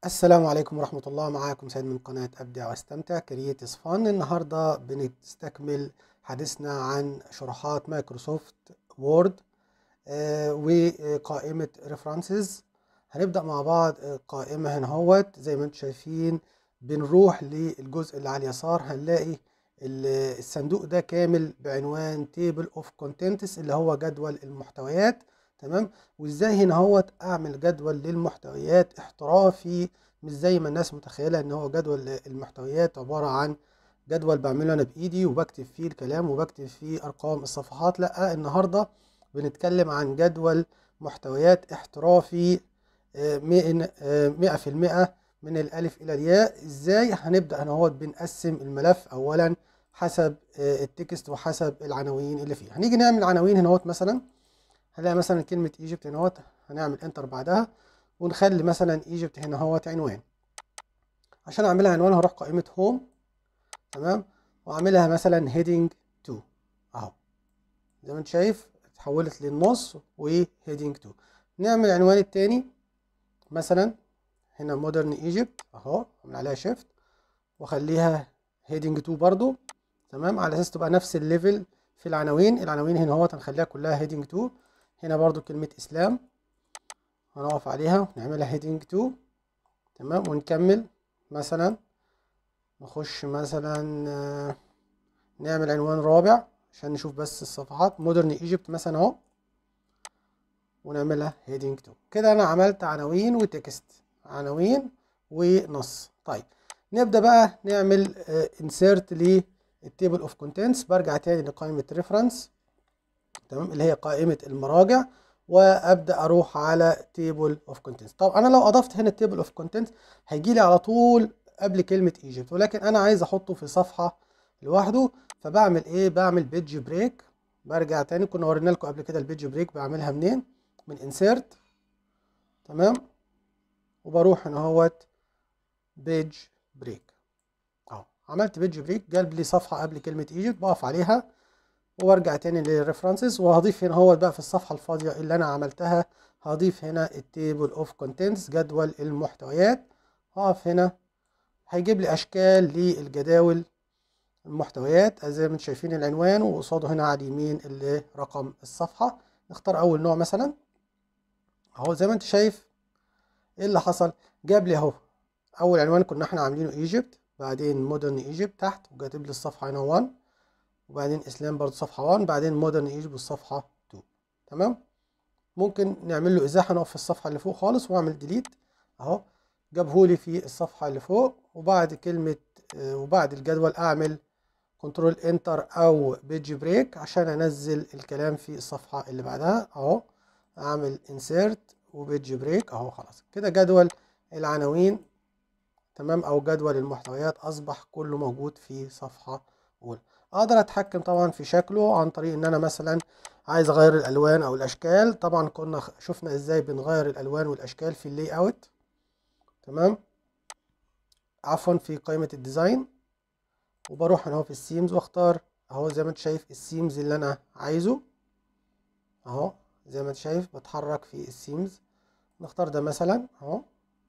السلام عليكم ورحمة الله معاكم سيد من قناة أبدع واستمتع كرييتس فان النهاردة بنستكمل حديثنا عن شروحات مايكروسوفت وورد آه، وقائمة ريفرنسز هنبدأ مع بعض قائمة هنا هوت زي ما انتم شايفين بنروح للجزء اللي على اليسار هنلاقي ال- الصندوق ده كامل بعنوان تيبل اوف كونتنتس اللي هو جدول المحتويات تمام وازاي هنا هوت اعمل جدول للمحتويات احترافي مش زي ما الناس متخيله ان هو جدول المحتويات عباره عن جدول بعمله انا بايدي وبكتب فيه الكلام وبكتب فيه ارقام الصفحات لا النهارده بنتكلم عن جدول محتويات احترافي آه، مئة آه، مئة في المئة من الألف إلى الياء إزاي هنبدأ هنا هو بنقسم الملف أولا حسب آه، التكست وحسب العناوين اللي فيه هنيجي نعمل عناوين هنا هوت مثلا هنلاقي مثلا كلمة ايجيبت هنا هوت هنعمل انتر بعدها ونخلي مثلا ايجيبت هنا هوت عنوان عشان اعملها عنوان هروح قائمة هوم تمام واعملها مثلا هيدنج 2 اهو زي ما انت شايف اتحولت للنص وهيدنج 2 نعمل العنوان التاني مثلا هنا مودرن ايجيبت اهو اعمل عليها شيفت واخليها هيدنج 2 برضو تمام على اساس تبقى نفس الليفل في العناوين العناوين هنا اهوت هنخليها كلها هيدنج 2 هنا برضو كلمة اسلام هنقف عليها ونعملها هيدنج 2 تمام ونكمل مثلا نخش مثلا آه، نعمل عنوان رابع عشان نشوف بس الصفحات مودرن ايجيبت مثلا اهو ونعملها هيدنج 2 كده انا عملت عناوين وتكست عناوين ونص طيب نبدا بقى نعمل انسيرت للتيبل اوف كونتنتس برجع تاني لقائمه ريفرنس تمام اللي هي قائمه المراجع وابدا اروح على تيبل اوف كونتنتس طب انا لو اضفت هنا التيبل اوف كونتنتس هيجي لي على طول قبل كلمه ايجيبت ولكن انا عايز احطه في صفحه لوحده فبعمل ايه بعمل بيج بريك برجع تاني كنا ورينا لكم قبل كده البيج بريك بعملها منين من انسيرت تمام وبروح هنا اهوت بيج بريك اهو عملت بيج بريك جاب لي صفحه قبل كلمه ايجيبت بقف عليها وارجع تاني للريفرنسز وهضيف هنا هو بقى في الصفحه الفاضيه اللي انا عملتها هضيف هنا التيبل اوف كونتنتس جدول المحتويات هقف هنا هيجيب لي اشكال للجداول المحتويات زي ما انتم شايفين العنوان وقصاده هنا على اليمين اللي رقم الصفحه نختار اول نوع مثلا اهو زي ما انت شايف ايه اللي حصل جاب لي اهو اول عنوان كنا احنا عاملينه ايجيبت بعدين مودرن ايجيبت تحت وكاتب لي الصفحه هنا 1 وبعدين اسلام برضه صفحه 1 بعدين مودرن ايجيبت الصفحه 2 تمام ممكن نعمل له ازاحه نقف في الصفحه اللي فوق خالص واعمل ديليت اهو جابهولي في الصفحه اللي فوق وبعد كلمه آه، وبعد الجدول اعمل كنترول انتر او بيج بريك عشان انزل الكلام في الصفحه اللي بعدها اهو اعمل انسيرت وبيج بريك اهو خلاص كده جدول العناوين تمام او جدول المحتويات اصبح كله موجود في صفحه اولى اقدر اتحكم طبعا في شكله عن طريق ان انا مثلا عايز اغير الالوان او الاشكال طبعا كنا خ- شفنا ازاي بنغير الالوان والاشكال في اللاي اوت تمام عفوا في قائمه الديزاين وبروح هنا اهو في السيمز واختار اهو زي ما انت شايف السيمز اللي انا عايزه اهو زي ما انت شايف بتحرك في السيمز نختار ده مثلا اهو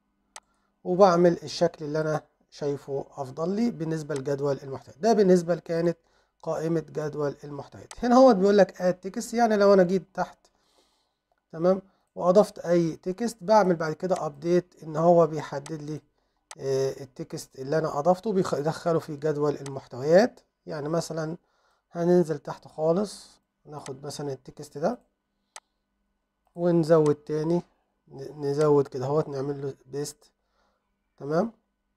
وبعمل الشكل اللي انا شايفه افضل لي بالنسبه لجدول المحتويات ده بالنسبه لكانت قائمه جدول المحتويات هنا هو بيقول لك اد تكست يعني لو انا جيت تحت تمام واضفت اي تكست بعمل بعد كده ابديت ان هو بيحدد لي آه، التكست اللي انا اضفته بيدخله في جدول المحتويات يعني مثلا هننزل تحت خالص ناخد مثلا التكست ده ونزود تاني ن- نزود كده اهوت نعمل له بيست تمام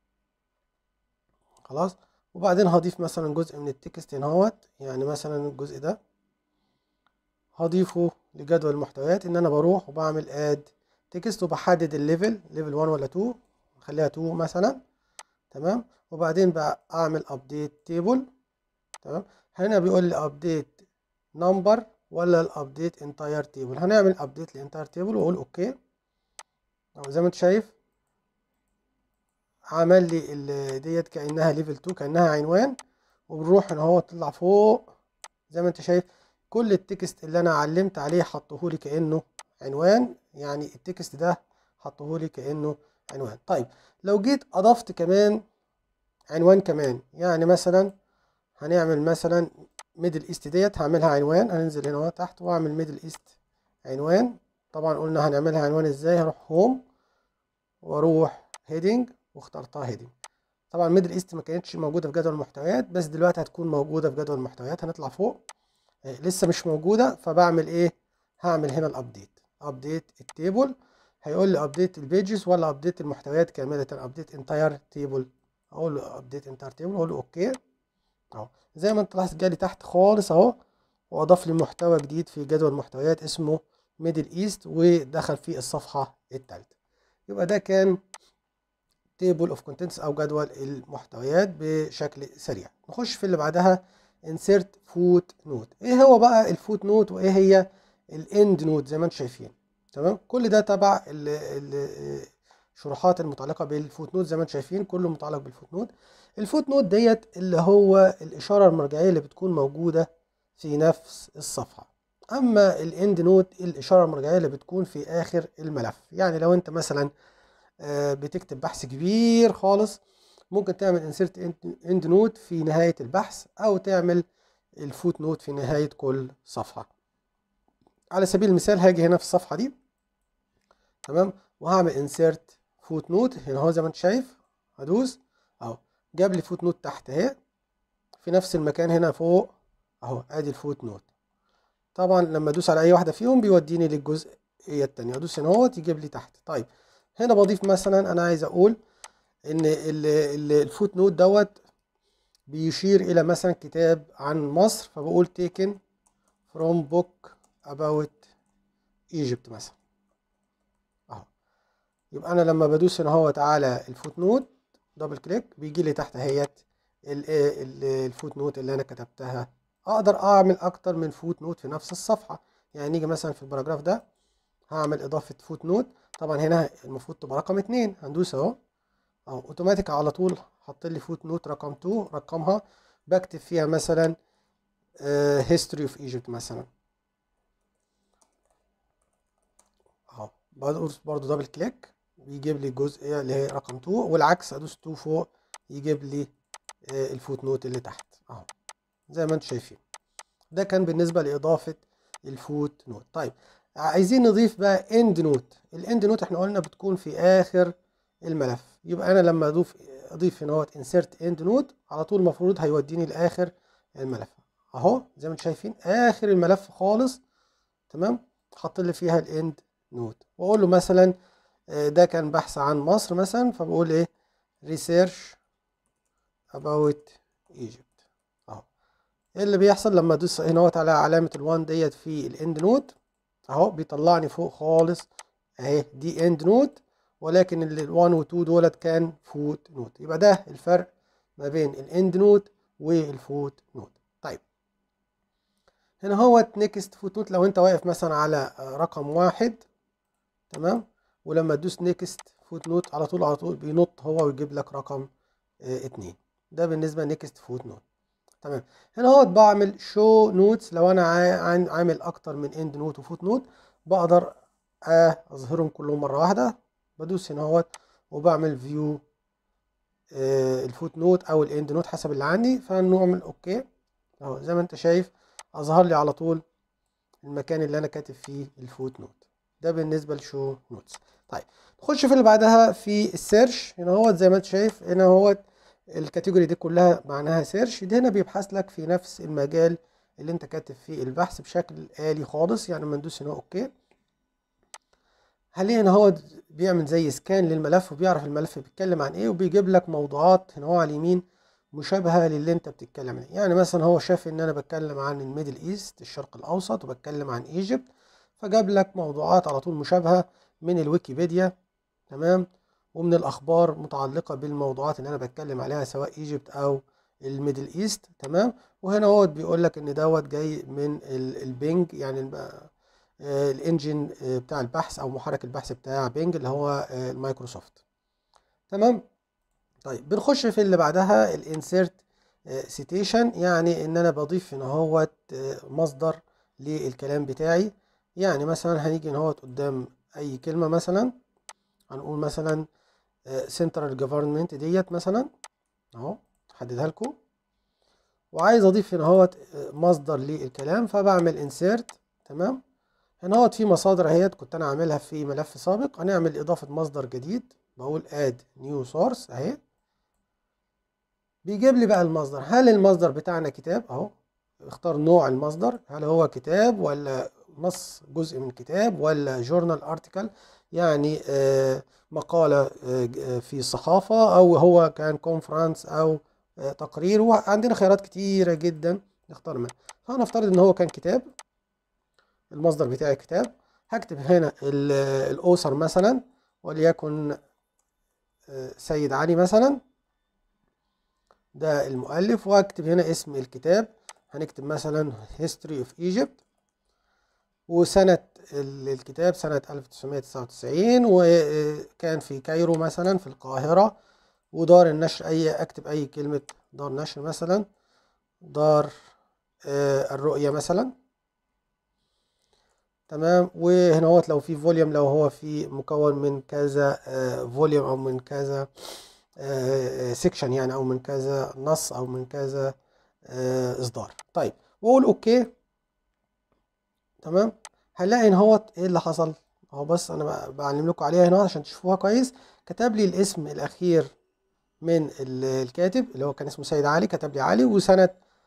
خلاص وبعدين هضيف مثلا جزء من التكست هنا اهوت يعني مثلا الجزء ده هضيفه لجدول المحتويات ان انا بروح وبعمل اد تكست وبحدد الليفل ليفل 1 ولا 2 خليها 2 مثلا تمام وبعدين بقى اعمل ابديت تيبل تمام هنا بيقول لي ابديت نمبر ولا الابديت انتاير تيبل هنعمل ابديت لانتاير تيبل واقول اوكي أهو زي ما انت شايف عمل لي ال- ديت كانها ليفل 2 كانها عنوان وبنروح هنا هو تطلع فوق زي ما انت شايف كل التكست اللي انا علمت عليه حطهولي كانه عنوان يعني التكست ده حطهولي كانه عنوان طيب لو جيت اضفت كمان عنوان كمان يعني مثلا هنعمل مثلا ميدل ايست ديت هعملها عنوان هننزل هنا اهو تحت واعمل ميدل ايست عنوان طبعا قلنا هنعملها عنوان ازاي هروح هوم واروح هيدنج واخترتها هيدنج طبعا ميدل ايست ما كانتش موجوده في جدول المحتويات بس دلوقتي هتكون موجوده في جدول المحتويات هنطلع فوق آه، لسه مش موجوده فبعمل ايه هعمل هنا الابديت ابديت التيبل هيقول لي ابديت البيجز ولا ابديت المحتويات كامله ابديت انتاير تيبل اقول له ابديت انتاير تيبل اقول له اوكي اهو زي ما انت لاحظ جالي تحت خالص اهو واضاف لي محتوى جديد في جدول محتويات اسمه ميدل ايست ودخل فيه الصفحه الثالثه يبقى ده كان تيبل اوف كونتنتس او جدول المحتويات بشكل سريع نخش في اللي بعدها insert فوت نوت ايه هو بقى الفوت نوت وايه هي الاند نوت زي ما انتم شايفين تمام كل ده تبع الشروحات المتعلقه بالفوت نوت زي ما انتم شايفين كله متعلق بالفوت نوت الفوت نوت ديت اللي هو الاشاره المرجعيه اللي بتكون موجوده في نفس الصفحه اما الاند نوت الاشاره المرجعيه اللي بتكون في اخر الملف يعني لو انت مثلا آه، بتكتب بحث كبير خالص ممكن تعمل انسيرت اند نوت في نهايه البحث او تعمل الفوت نوت في نهايه كل صفحه على سبيل المثال هاجي هنا في الصفحه دي تمام وهعمل انسيرت فوت نوت هنا اهو زي ما انت شايف هدوس اهو جاب لي فوت نوت تحت اهي في نفس المكان هنا فوق اهو ادي الفوت نوت طبعا لما ادوس على اي واحده فيهم بيوديني للجزئيه التانية ادوس هنا اهوت يجيب لي تحت طيب هنا بضيف مثلا انا عايز اقول ان الفوت نوت دوت بيشير الى مثلا كتاب عن مصر فبقول taken from book about Egypt مثلا اهو يبقى انا لما بدوس هنا اهوت على الفوت نوت دبل كليك بيجي لي تحت اهيت الفوت نوت اللي انا كتبتها اقدر اعمل اكتر من فوت نوت في نفس الصفحه يعني نيجي مثلا في الباراجراف ده هعمل اضافه فوت نوت طبعا هنا المفروض تبقى رقم اتنين هندوس اهو اهو اوتوماتيك على طول حط لي فوت نوت رقم 2 رقمها بكتب فيها مثلا هيستوري اوف ايجيبت مثلا اهو بدوس برضو دبل كليك بيجيب لي الجزئيه اللي هي رقم 2 والعكس ادوس 2 فوق يجيب لي الفوت نوت اللي تحت اهو زي ما انتم شايفين ده كان بالنسبه لاضافه الفوت نوت طيب عايزين نضيف بقى اند نوت الاند نوت احنا قلنا بتكون في اخر الملف يبقى انا لما اضيف اضيف هنا اهوت انسيرت اند نوت على طول المفروض هيوديني لاخر الملف اهو زي ما انتم شايفين اخر الملف خالص تمام حط لي فيها الاند نوت واقول له مثلا ده كان بحث عن مصر مثلا فبقول ايه ريسيرش about Egypt اهو ايه اللي بيحصل لما ادوس هنا اهوت على علامه ال1 ديت في الاند نوت اهو بيطلعني فوق خالص اهي دي اند نوت ولكن ال 1 و 2 دولت كان فوت نوت يبقى ده الفرق ما بين الاند نوت والفوت نوت طيب هنا هو نيكست فوت نوت لو انت واقف مثلا على رقم واحد تمام ولما تدوس نيكست فوت نوت على طول على طول بينط هو ويجيب لك رقم اه اتنين ده بالنسبه نيكست فوت نوت تمام هنا هو بعمل شو نوتس لو انا عامل اكتر من اند نوت وفوت نوت بقدر اظهرهم كلهم مره واحده بدوس هنا اهوت وبعمل فيو آه الفوت نوت او الاند نوت حسب اللي عندي فنعمل اوكي اهو زي ما انت شايف اظهر لي على طول المكان اللي انا كاتب فيه الفوت نوت ده بالنسبه لشو نوتس طيب نخش في اللي بعدها في السيرش هنا اهوت زي ما انت شايف هنا اهوت الكاتيجوري دي كلها معناها سيرش ده هنا بيبحث لك في نفس المجال اللي انت كاتب فيه البحث بشكل آلي خالص يعني لما ندوس هنا اوكي حاليا هو بيعمل زي سكان للملف وبيعرف الملف بيتكلم عن ايه وبيجيب لك موضوعات هنا هو على اليمين مشابهة للي انت بتتكلم عنه يعني مثلا هو شاف ان انا بتكلم عن الميدل ايست الشرق الاوسط وبتكلم عن ايجيبت فجاب لك موضوعات على طول مشابهة من الويكيبيديا تمام ومن الاخبار متعلقة بالموضوعات اللي انا بتكلم عليها سواء ايجيبت او الميدل ايست تمام وهنا هو بيقول لك ان دوت جاي من البنج يعني الانجن بتاع البحث او محرك البحث بتاع بينج اللي هو المايكروسوفت تمام طيب بنخش في اللي بعدها الانسيرت سيتيشن يعني ان انا بضيف هنا اهوت مصدر للكلام بتاعي يعني مثلا هنيجي هنا اهوت قدام اي كلمه مثلا هنقول مثلا سنترال جوفرمنت ديت مثلا اهو حددها لكم وعايز اضيف هنا اهوت مصدر للكلام فبعمل انسيرت تمام هنا اهوت في مصادر اهيت كنت انا عاملها في ملف سابق هنعمل اضافه مصدر جديد بقول اد نيو سورس اهي بيجيب لي بقى المصدر هل المصدر بتاعنا كتاب اهو اختار نوع المصدر هل هو كتاب ولا نص جزء من كتاب ولا جورنال ارتكل يعني آه مقالة آه في الصحافة او هو كان كونفرنس او آه تقرير وعندنا خيارات كتيرة جدا نختار منها فهنفترض ان هو كان كتاب المصدر بتاعي كتاب هكتب هنا الاوثر مثلا وليكن سيد علي مثلا ده المؤلف واكتب هنا اسم الكتاب هنكتب مثلا History of Egypt وسنة الكتاب سنة 1999 وكان في كايرو مثلا في القاهرة ودار النشر أي أكتب أي كلمة دار نشر مثلا دار الرؤية مثلا تمام وهنا هو لو في فوليوم لو هو في مكون من كذا فوليوم أو من كذا سيكشن يعني أو من كذا نص أو من كذا إصدار طيب وأقول أوكي تمام هنلاقي ان هو ايه اللي حصل اهو بس انا بعلم لكم عليها هنا عشان تشوفوها كويس كتب لي الاسم الاخير من الكاتب اللي هو كان اسمه سيد علي كتب لي علي وسنة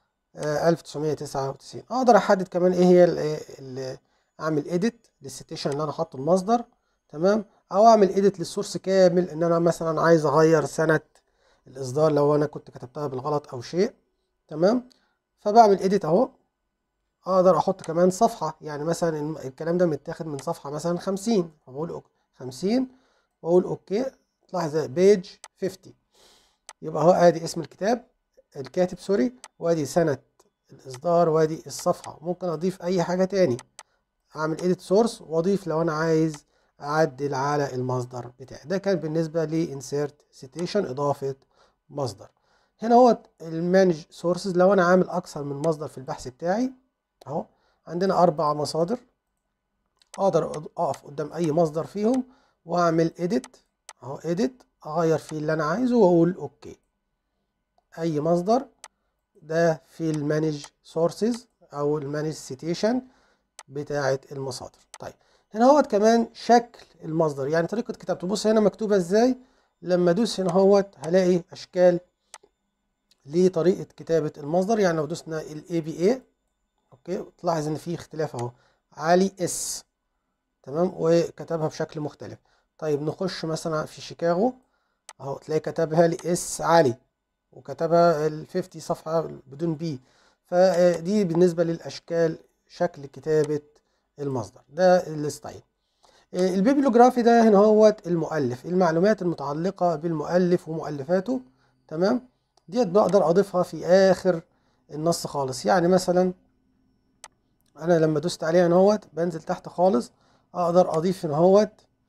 1999 اقدر احدد كمان ايه هي اللي اعمل اديت للسيتيشن اللي انا حاطه المصدر تمام او اعمل اديت للسورس كامل ان انا مثلا عايز اغير سنة الاصدار لو انا كنت كتبتها بالغلط او شيء تمام فبعمل اديت اهو اقدر احط كمان صفحة يعني مثلا الكلام ده متاخد من صفحة مثلا خمسين فبقول خمسين واقول اوكي تلاحظ بيج 50 يبقى اهو ادي اسم الكتاب الكاتب سوري وادي سنة الاصدار وادي الصفحة ممكن اضيف اي حاجة تاني اعمل edit source واضيف لو انا عايز اعدل على المصدر بتاعي ده كان بالنسبة ل insert citation اضافة مصدر هنا هو المانج سورسز لو انا عامل اكثر من مصدر في البحث بتاعي اهو عندنا اربع مصادر اقدر اقف قدام اي مصدر فيهم واعمل edit اهو edit اغير فيه اللي انا عايزه واقول اوكي اي مصدر ده في المانج سورسز او المانج سيتيشن بتاعه المصادر طيب هنا هو كمان شكل المصدر يعني طريقه كتابته بص هنا مكتوبه ازاي لما ادوس هنا هو هلاقي اشكال لطريقه كتابه المصدر يعني لو دوسنا الاي بي اي اوكي تلاحظ ان في اختلاف اهو علي اس تمام وكتبها بشكل مختلف طيب نخش مثلا في شيكاغو اهو تلاقي كتبها لي اس علي وكتبها ال 50 صفحه بدون بي فدي بالنسبه للاشكال شكل كتابه المصدر ده الستايل البيبلوجرافي ده هنا هو المؤلف المعلومات المتعلقه بالمؤلف ومؤلفاته تمام ديت بقدر اضيفها في اخر النص خالص يعني مثلا انا لما دوست عليها اهوت بنزل تحت خالص اقدر اضيف هنا اهوت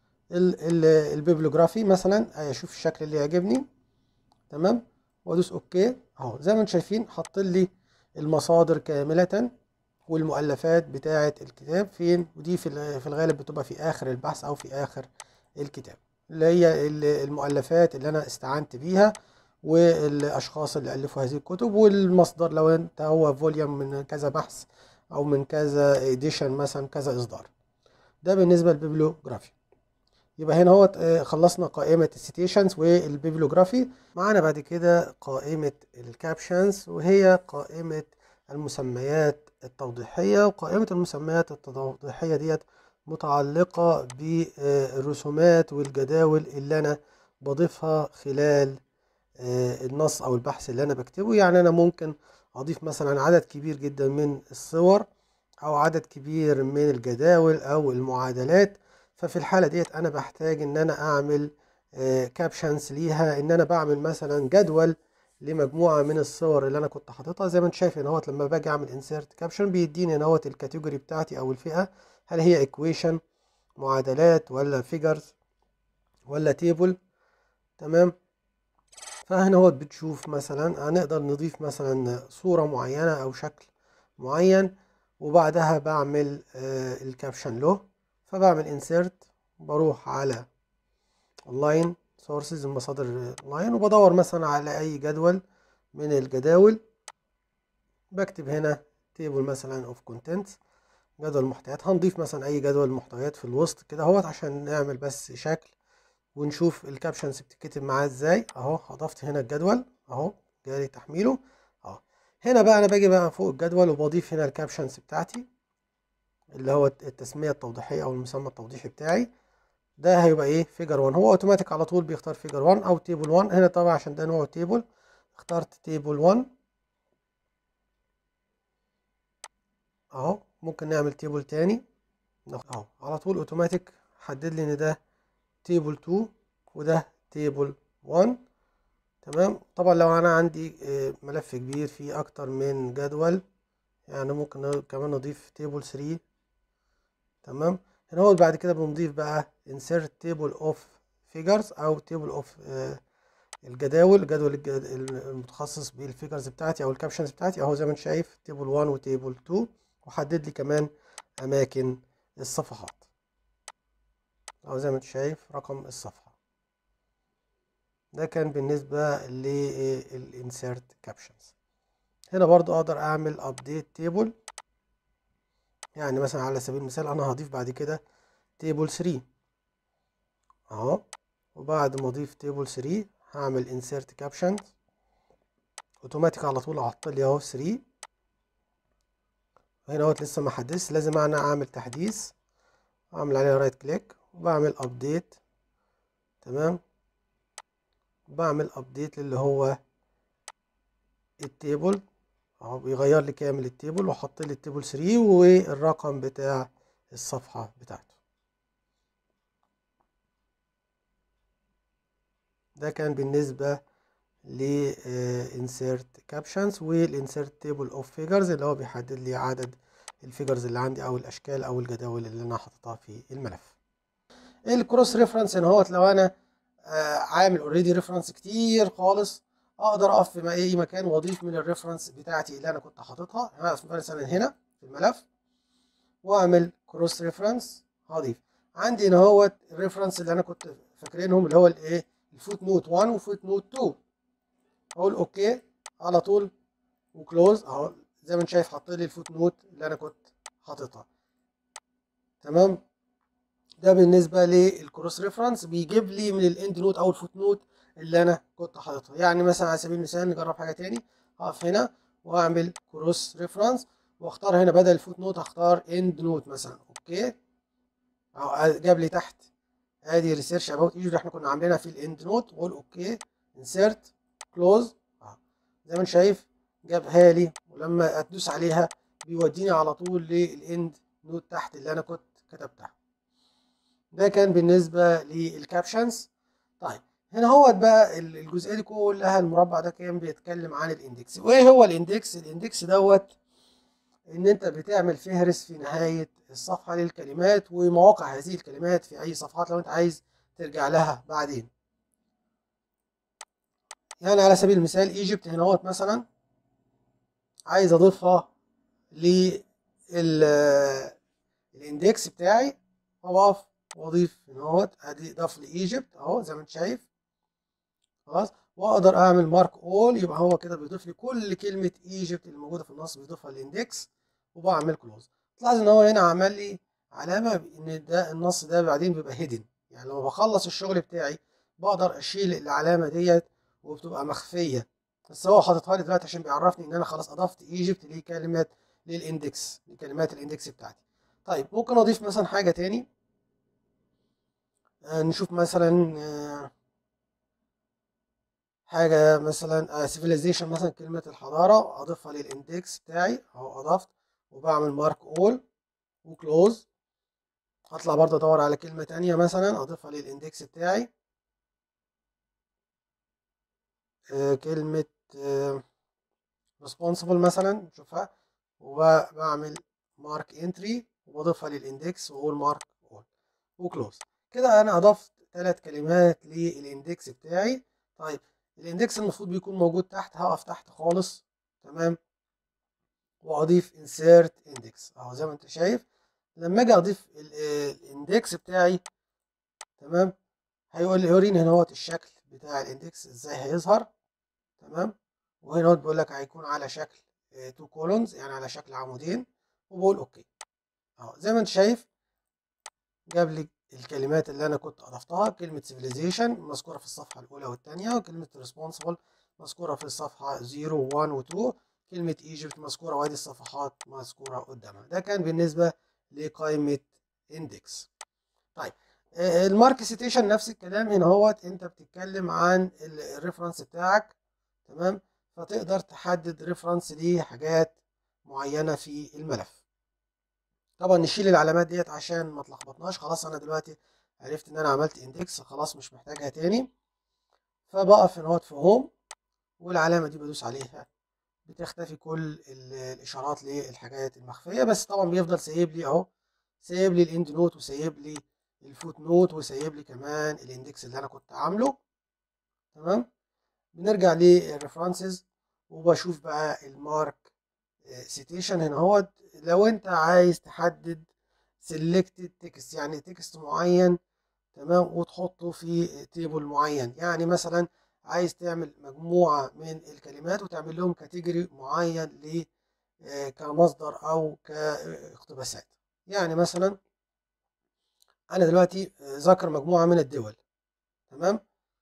البيبلوجرافي مثلا اشوف الشكل اللي يعجبني تمام وادوس اوكي اهو زي ما انتم شايفين حط لي المصادر كامله والمؤلفات بتاعه الكتاب فين ودي في في الغالب بتبقى في اخر البحث او في اخر الكتاب اللي هي المؤلفات اللي انا استعنت بيها والاشخاص اللي الفوا هذه الكتب والمصدر لو انت هو فوليوم من كذا بحث او من كذا ايديشن مثلا كذا اصدار ده بالنسبه للبيبلوجرافي يبقى هنا هو خلصنا قائمة السيتيشنز والبيبلوجرافي معانا بعد كده قائمة الكابشنز وهي قائمة المسميات التوضيحية وقائمة المسميات التوضيحية ديت متعلقة بالرسومات والجداول اللي أنا بضيفها خلال النص أو البحث اللي أنا بكتبه يعني أنا ممكن أضيف مثلا عدد كبير جدا من الصور أو عدد كبير من الجداول أو المعادلات ففي الحالة ديت أنا بحتاج إن أنا أعمل كابشنز ليها إن أنا بعمل مثلا جدول لمجموعة من الصور اللي أنا كنت حاططها زي ما أنت شايف هنا اهوت لما باجي أعمل انسيرت كابشن بيديني هنا اهوت الكاتيجوري بتاعتي أو الفئة هل هي ايكويشن معادلات ولا فيجرز ولا تيبل تمام فهنا اهوت بتشوف مثلا هنقدر نضيف مثلا صورة معينة أو شكل معين وبعدها بعمل الكابشن له فبعمل insert بروح على اللاين سورسز المصادر لاين وبدور مثلا على اي جدول من الجداول بكتب هنا تيبل مثلا اوف كونتنتس جدول محتويات هنضيف مثلا اي جدول محتويات في الوسط كده اهوت عشان نعمل بس شكل ونشوف الكابشنز بتتكتب معاه ازاي اهو اضفت هنا الجدول اهو جاري تحميله اهو هنا بقى انا باجي بقى فوق الجدول وبضيف هنا الكابشنز بتاعتي اللي هو التسميه التوضيحيه او المسمى التوضيحي بتاعي ده هيبقى ايه فيجر 1 هو اوتوماتيك على طول بيختار فيجر 1 او تيبل 1 هنا طبعا عشان ده نوع تيبل اخترت تيبل 1 اهو ممكن نعمل تيبل تاني اهو على طول اوتوماتيك حدد لي ان ده تيبل 2 وده تيبل 1 تمام طبعا لو انا عندي ملف كبير فيه اكتر من جدول يعني ممكن كمان نضيف تيبل 3 تمام هنا هو بعد كده بنضيف بقى insert table of figures او table of الجداول الجدول المتخصص بالفيجرز بتاعتي او الكابشنز بتاعتي اهو زي ما انت شايف تيبل 1 وتيبل 2 وحدد لي كمان اماكن الصفحات اهو زي ما انت شايف رقم الصفحة ده كان بالنسبة للإنسيرت كابشنز هنا برضو أقدر أعمل أبديت تيبل يعني مثلا على سبيل المثال أنا هضيف بعد كده تيبل 3 أهو وبعد ما أضيف تيبل 3 هعمل إنسيرت كابشنز أوتوماتيك على طول أحط لي أهو 3 هنا اهوت لسه ما حدث لازم أنا أعمل تحديث أعمل عليه رايت كليك وبعمل أبديت تمام بعمل ابديت للي هو التيبل اهو بيغير لي كامل التيبل وحط لي التيبل 3 والرقم بتاع الصفحة بتاعته ده كان بالنسبة ل insert captions وال insert table of figures اللي هو بيحدد لي عدد الفيجرز اللي عندي او الاشكال او الجداول اللي انا حاططها في الملف الكروس ريفرنس ان هو لو انا آه عامل اوريدي ريفرنس كتير خالص اقدر اقف في اي مكان واضيف من الريفرنس بتاعتي اللي انا كنت حاططها مثلا هنا في الملف واعمل كروس ريفرنس هضيف عندي هنا هو الريفرنس اللي انا كنت فاكرينهم اللي هو الايه الفوت نوت 1 وفوت نوت 2 اقول اوكي على طول وكلوز اهو زي ما انت شايف حط لي الفوت نوت اللي انا كنت حاططها تمام ده بالنسبه للكروس ريفرنس بيجيب لي من الاند نوت او الفوت نوت اللي انا كنت حاططها يعني مثلا على سبيل المثال نجرب حاجه تاني هقف هنا واعمل كروس ريفرنس واختار هنا بدل الفوت نوت هختار اند نوت مثلا اوكي اهو جاب لي تحت ادي ريسيرش اباوت ايجو اللي احنا كنا عاملينها في الاند نوت واقول اوكي انسيرت كلوز اهو زي ما انت شايف جابها لي ولما ادوس عليها بيوديني على طول للاند نوت تحت اللي انا كنت كتبتها ده كان بالنسبه للكابشنز طيب هنا هو بقى الجزئيه دي كلها المربع ده كان بيتكلم عن الاندكس وايه هو الاندكس الاندكس دوت ان انت بتعمل فهرس في نهايه الصفحه للكلمات ومواقع هذه الكلمات في اي صفحات لو انت عايز ترجع لها بعدين يعني على سبيل المثال ايجيبت هنا هوت مثلا عايز اضيفها للاندكس بتاعي فبقف واضيف هنا اهوت ادي اضاف لي ايجيبت اهو زي ما انت شايف خلاص واقدر اعمل مارك اول يبقى هو كده بيضيف لي كل كلمه ايجيبت اللي موجوده في النص بيضيفها للاندكس وبعمل كلوز تلاحظ ان هو هنا عمل لي علامه ان ده النص ده بعدين بيبقى هيدن يعني لما بخلص الشغل بتاعي بقدر اشيل العلامه ديت وبتبقى مخفيه بس هو حاططها لي دلوقتي عشان بيعرفني ان انا خلاص اضفت ايجيبت لكلمات للاندكس لكلمات الاندكس بتاعتي طيب ممكن اضيف مثلا حاجه تاني آه نشوف مثلا آه حاجه مثلا سيفيلايزيشن مثلا كلمه الحضاره اضيفها للاندكس بتاعي اهو اضفت وبعمل مارك اول وكلوز هطلع برضه ادور على كلمه تانية مثلا اضيفها للاندكس بتاعي آه كلمه responsible مثلا نشوفها وبعمل مارك انتري وبضيفها للاندكس واقول مارك اول وكلوز كده انا اضفت ثلاث كلمات للاندكس بتاعي طيب الاندكس المفروض بيكون موجود تحت هقف تحت خالص تمام واضيف insert index اهو زي ما انت شايف لما اجي اضيف الاندكس بتاعي تمام هيقول لي يوريني هنا هوت الشكل بتاع الاندكس ازاي هيظهر تمام وهنا هوت بيقول لك هيكون على شكل تو كولونز يعني على شكل عمودين وبقول اوكي اهو زي ما انت شايف جاب لي الكلمات اللي انا كنت اضفتها كلمه civilization مذكوره في الصفحه الاولى والثانيه وكلمه responsible مذكوره في الصفحه 0 و1 و2 كلمه ايجيبت مذكوره وادي الصفحات مذكوره قدامها ده كان بالنسبه لقائمه اندكس طيب المارك سيتيشن نفس الكلام هنا اهوت انت بتتكلم عن الريفرنس بتاعك تمام فتقدر تحدد ريفرنس لحاجات معينه في الملف طبعا نشيل العلامات ديت عشان ما تلخبطناش خلاص انا دلوقتي عرفت ان انا عملت اندكس خلاص مش محتاجها تاني فبقف هنا اهوت في هوم والعلامه دي بدوس عليها بتختفي كل الاشارات للحاجات المخفيه بس طبعا بيفضل سايب لي اهو سايب لي الاند نوت وسايب لي الفوت نوت وسايب لي كمان الاندكس اللي انا كنت عامله تمام بنرجع للريفرنسز وبشوف بقى المارك سيتيشن هنا اهوت لو انت عايز تحدد سيلكتد تكست يعني تكست معين تمام وتحطه في تيبل معين يعني مثلا عايز تعمل مجموعة من الكلمات وتعمل لهم كاتيجوري معين ل كمصدر او كاقتباسات يعني مثلا انا دلوقتي ذاكر مجموعة من الدول تمام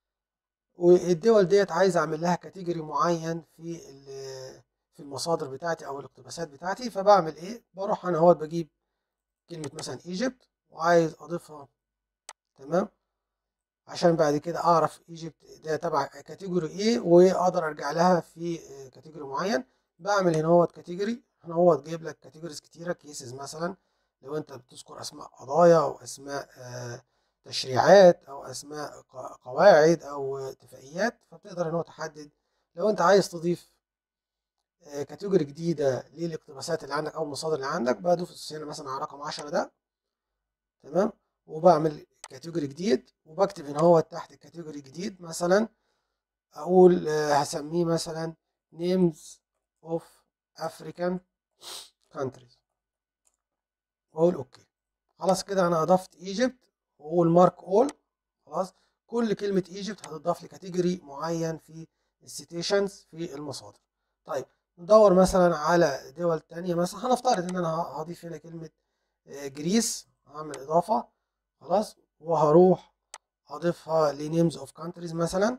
والدول ديت عايز اعمل لها كاتيجوري معين في في المصادر بتاعتي او الاقتباسات بتاعتي فبعمل ايه بروح انا اهوت بجيب كلمة مثلا ايجيبت وعايز اضيفها تمام عشان بعد كده اعرف ايجيبت ده تبع كاتيجوري ايه واقدر ارجع لها في كاتيجوري معين بعمل هنا اهوت كاتيجوري هنا اهوت جايب لك كاتيجوريز كتيرة كيسز مثلا لو انت بتذكر اسماء قضايا او اسماء تشريعات او اسماء قواعد او اتفاقيات فبتقدر ان هو تحدد لو انت عايز تضيف كاتيجوري جديدة للاقتباسات اللي عندك أو المصادر اللي عندك بدوس هنا مثلا على رقم عشرة ده تمام وبعمل كاتيجوري جديد وبكتب هنا هو تحت الكاتيجوري جديد مثلا أقول هسميه مثلا names of African countries وأقول أوكي خلاص كده أنا أضفت ايجيبت وأقول مارك أول خلاص كل كلمة ايجيبت هتضاف لكاتيجوري معين في السيتيشنز في المصادر طيب ندور مثلا على دول تانية مثلا هنفترض ان انا هضيف هنا كلمة جريس هعمل اضافة خلاص وهروح اضيفها لنيمز اوف كانتريز مثلا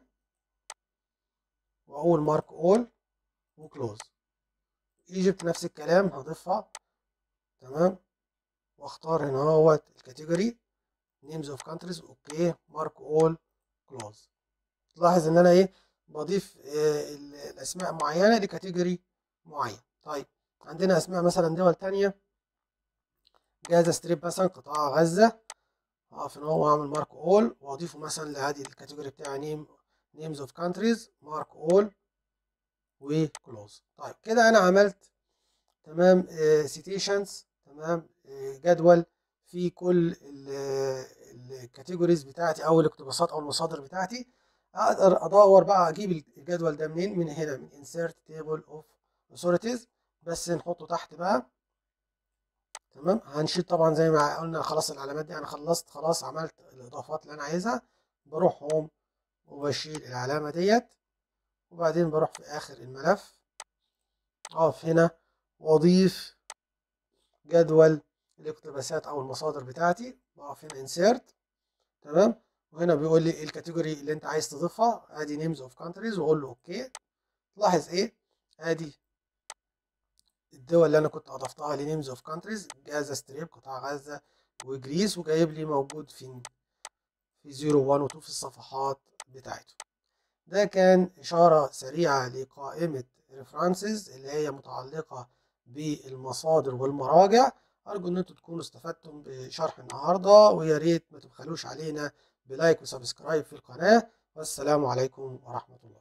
واقول مارك اول وكلوز ايجيبت نفس الكلام هضيفها تمام واختار هنا اهوت الكاتيجوري نيمز اوف كانتريز اوكي مارك اول كلوز تلاحظ ان انا ايه بضيف الاسماء معينه لكاتيجوري معين طيب عندنا اسماء مثلا دول تانية جازا ستريب مثلا قطاع غزة اقف ان هو اعمل مارك اول واضيفه مثلا لهذه الكاتيجوري بتاع نيم نيمز اوف كانتريز مارك اول وكلوز طيب كده انا عملت تمام سيتيشنز تمام جدول في كل الكاتيجوريز بتاعتي او الاقتباسات او المصادر بتاعتي اقدر ادور بقى اجيب الجدول ده منين من هنا من insert table of authorities بس نحطه تحت بقى تمام هنشيل طبعا زي ما قلنا خلاص العلامات دي انا خلصت خلاص عملت الاضافات اللي انا عايزها بروح هوم وبشيل العلامه ديت وبعدين بروح في اخر الملف اقف هنا واضيف جدول الاقتباسات او المصادر بتاعتي بقف هنا insert تمام وهنا بيقول لي الكاتيجوري اللي انت عايز تضيفها ادي نيمز اوف كانتريز واقول له اوكي تلاحظ ايه ادي الدول اللي انا كنت اضفتها لنيمز اوف كانتريز جازا ستريب قطاع غزه وجريس وجايب لي موجود في في 0 1 و 2 في الصفحات بتاعته ده كان اشاره سريعه لقائمه ريفرنسز اللي هي متعلقه بالمصادر والمراجع ارجو ان انتم تكونوا استفدتم بشرح النهارده ويا ريت ما تبخلوش علينا بلايك وسبسكرايب في القناه والسلام عليكم ورحمه الله